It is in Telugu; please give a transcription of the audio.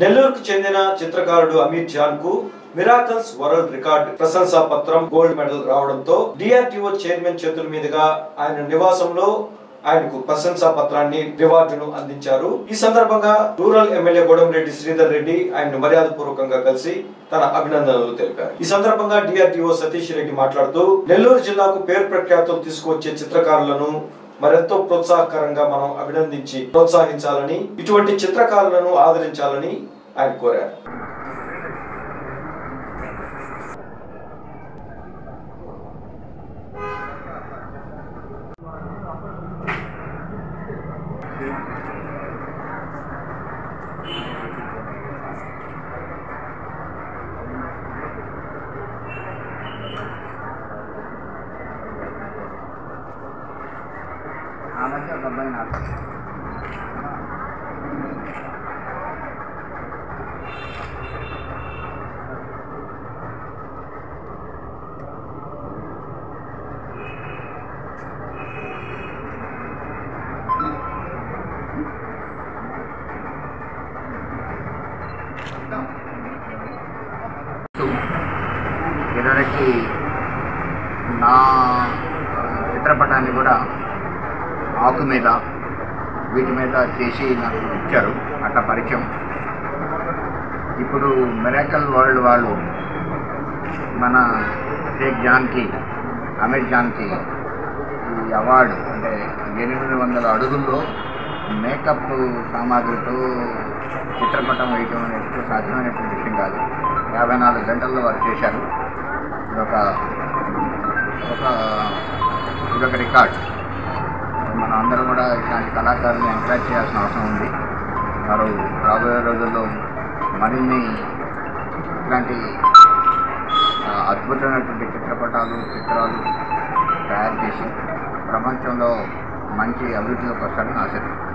నెల్లూరుకు చెందిన చిత్రకారుడు అమీర్ జాన్ కు మిరాకల్స్ వరల్డ్ రికార్డ్ ప్రశంసా పత్రం గోల్డ్ మెడల్ రావడంతో డిఆర్డిఓ చైర్మన్ చేతుల మీదుగా ఆయన నివాసంలో ఆయనకు ప్రశంసా పత్రాన్ని రివార్డును అందించారు ఈ సందర్భంగా రూరల్ ఎమ్మెల్యే గోడంరెడ్డి శ్రీధర్ రెడ్డి ఆయన మర్యాద పూర్వకంగా కలిసి తన అభినందనలు తెలిపారు ఈ సందర్భంగా డిఆర్డిఓ సతీష్ రెడ్డి మాట్లాడుతూ నెల్లూరు జిల్లాకు పేరు ప్రఖ్యాతులు తీసుకువచ్చే చిత్రకారులను మరెంతో ప్రోత్సాహకరంగా మనం అభినందించి ప్రోత్సహించాలని ఇటువంటి చిత్రకారులను ఆదరించాలని ఆయన కోరారు ఆ మధ్య ఒక అబ్బాయి నాకు ఇదివరకు నా చిత్రపటాన్ని కూడా ఆకు మీద వీటి మీద చేసి నాకు ఇచ్చారు అట్లా పరిచయం ఇప్పుడు మెరాకల్ వరల్డ్ వాళ్ళు మన షేక్ జాన్కి అమీర్ జాన్కి ఈ అవార్డు అంటే ఎనిమిది వందల అడుగుల్లో మేకప్ సామాగ్రితో చిత్రపటం వేయటం అనేది సాధ్యమైనటువంటి విషయం కాదు యాభై నాలుగు గంటల్లో వారు చేశారు ఇదొక ఒక ఇదొక రికార్డ్ మనం అందరం కూడా ఇట్లాంటి కళాకారులను ఎంకరేజ్ చేయాల్సిన అవసరం ఉంది వారు రాబోయే రోజుల్లో మరిన్ని ఇట్లాంటి ఆ, అద్భుతమైనటువంటి చిత్రపటాలు చిత్రాలు తయారు చేసి ప్రపంచంలో మంచి అభివృద్ధిలోకి వస్తారని ఆశిస్తున్నాను